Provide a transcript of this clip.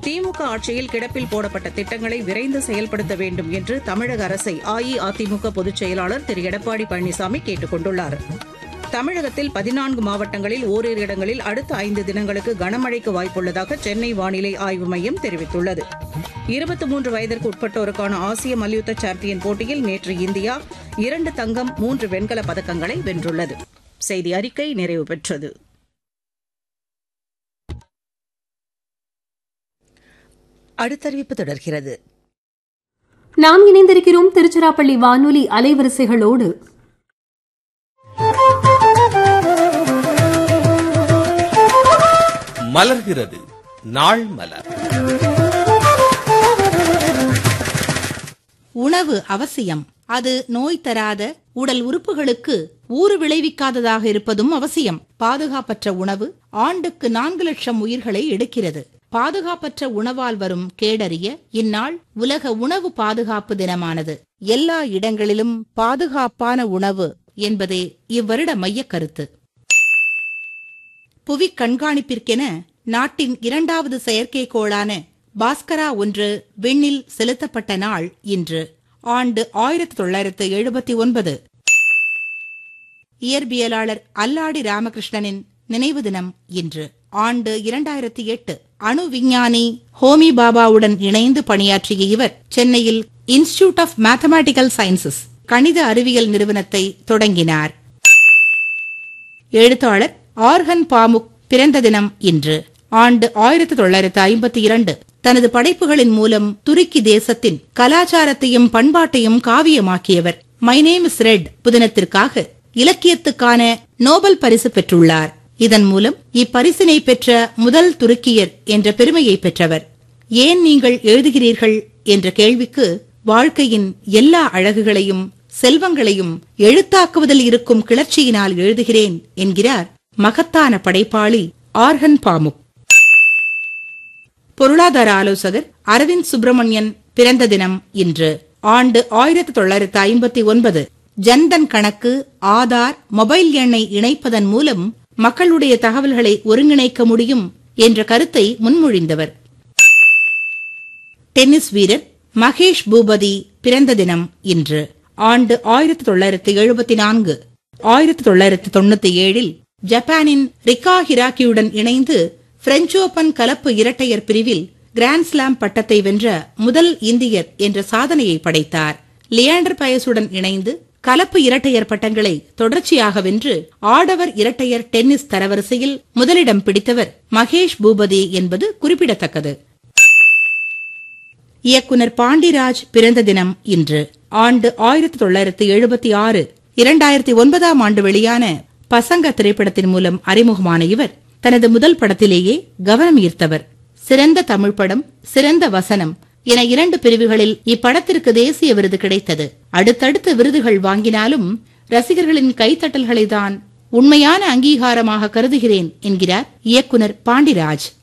திமுக ஆட்சியில் கிடப்பில் போடப்பட்ட திட்டங்களை விரைந்து செயல்படுத்த வேண்டும் என்று தமிழக அரசை அஇஅதிமுக பொதுச் செயலாளர் திரு எடப்பாடி பழனிசாமி கேட்டுக் கொண்டுள்ளார் தமிழகத்தில் பதினான்கு மாவட்டங்களில் ஓரிரு இடங்களில் அடுத்த ஐந்து தினங்களுக்கு கனமழைக்கு வாய்ப்புள்ளதாக சென்னை வானிலை ஆய்வு மையம் தெரிவித்துள்ளது இருபத்தி மூன்று வயதிற்கு உட்பட்டோருக்கான ஆசிய மல்யுத்த சாம்பியன் போட்டியில் நேற்று இந்தியா இரண்டு தங்கம் மூன்று வெண்கலப் பதக்கங்களை வென்றுள்ளது செய்தி அறிக்கை நிறைவு பெற்றது அடுத்தறிவிப்பு தொடர்கிறது நாம் இணைந்திருக்கிறோம் திருச்சிராப்பள்ளி வானொலி அலைவரிசைகளோடு மலர்கிறது நாள் மலர் உணவு அவசியம் அது நோய் தராத உடல் உறுப்புகளுக்கு ஊறு விளைவிக்காததாக இருப்பதும் அவசியம் பாதுகாப்பற்ற உணவு ஆண்டுக்கு நான்கு லட்சம் உயிர்களை எடுக்கிறது பாதுகாப்பற்ற உணவால் வரும் கேடறிய இந்நாள் உலக உணவு பாதுகாப்பு தினமானது எல்லா இடங்களிலும் பாதுகாப்பான உணவு என்பதே இவ்வருட மையக் கருத்து புவி கண்காணிப்பிற்கென நாட்டின் இரண்டாவது செயற்கைக்கோளான பாஸ்கரா ஒன்று விண்ணில் செலுத்தப்பட்ட நாள் இன்று ஆண்டு ஆயிரத்தி தொள்ளாயிரத்து எழுபத்தி ஒன்பது இயற்பியலாளர் அல்லாடி ராமகிருஷ்ணனின் நினைவு தினம் இன்று ஆண்டு இரண்டாயிரத்தி எட்டு அணு விஞ்ஞானி ஹோமி பாபாவுடன் இணைந்து பணியாற்றிய இவர் சென்னையில் இன்ஸ்டிடியூட் ஆஃப் மேத்தமேட்டிக்கல் சயின்சஸ் கணித அறிவியல் நிறுவனத்தை தொடங்கினார் எழுத்தாளர் ஆர்கன் பாமுக் பிறந்த தினம் இன்று ஆண்டு ஆயிரத்தி தொள்ளாயிரத்து ஐம்பத்தி இரண்டு தனது படைப்புகளின் மூலம் துருக்கி தேசத்தின் கலாச்சாரத்தையும் பண்பாட்டையும் காவியமாக்கியவர் மை நேம் இஸ் ரெட் புதினத்திற்காக இலக்கியத்துக்கான நோபல் பரிசு பெற்றுள்ளார் இதன் மூலம் இப்பரிசினை பெற்ற முதல் துருக்கியர் என்ற பெருமையை பெற்றவர் ஏன் நீங்கள் எழுதுகிறீர்கள் என்ற கேள்விக்கு வாழ்க்கையின் எல்லா அழகுகளையும் செல்வங்களையும் எழுத்தாக்குவதில் இருக்கும் கிளர்ச்சியினால் எழுதுகிறேன் என்கிறார் மகத்தான படைப்பாளி ஆர்கன் பாமுக் பொருளாதார ஆலோசகர் அரவிந்த் சுப்பிரமணியன் பிறந்த தினம் இன்று ஆண்டு ஆயிரத்தி தொள்ளாயிரத்து ஐம்பத்தி ஒன்பது ஜன்தன் கணக்கு ஆதார் மொபைல் எண்ணை இணைப்பதன் மூலம் மக்களுடைய தகவல்களை ஒருங்கிணைக்க முடியும் என்ற கருத்தை முன்மொழிந்தவர் டென்னிஸ் வீரர் மகேஷ் பூபதி பிறந்த தினம் இன்று ஆண்டு ஆயிரத்தி தொள்ளாயிரத்தி எழுபத்தி நான்கு ஆயிரத்தி தொள்ளாயிரத்தி தொண்ணூத்தி ஏழில் ஜப்பானின் ரிகா ஹிராக்கியுடன் இணைந்து பிரெஞ்சு ஓபன் கலப்பு இரட்டையர் பிரிவில் கிராண்ட்ஸ்லாம் பட்டத்தை வென்ற முதல் இந்தியர் என்ற சாதனையை படைத்தார் லியாண்டர் பயசுடன் இணைந்து கலப்பு இரட்டையர் பட்டங்களை தொடர்ச்சியாக வென்று ஆடவர் இரட்டையர் டென்னிஸ் தரவரிசையில் முதலிடம் பிடித்தவர் மகேஷ் பூபதி என்பது குறிப்பிடத்தக்கது இயக்குனர் பாண்டிராஜ் பிறந்த தினம் இன்று ஆண்டு ஆயிரத்தி தொள்ளாயிரத்தி எழுபத்தி ஆறு இரண்டாயிரத்தி ஒன்பதாம் ஆண்டு வெளியான பசங்க திரைப்படத்தின் மூலம் அறிமுகமான இவர் தனது முதல் படத்திலேயே கவனம் ஈர்த்தவர் சிறந்த தமிழ் படம் சிறந்த வசனம் என இரண்டு பிரிவுகளில் இப்படத்திற்கு தேசிய விருது கிடைத்தது அடுத்தடுத்த விருதுகள் வாங்கினாலும் ரசிகர்களின் கைத்தட்டல்களை தான் உண்மையான அங்கீகாரமாக கருதுகிறேன் என்கிறார் இயக்குனர் பாண்டிராஜ்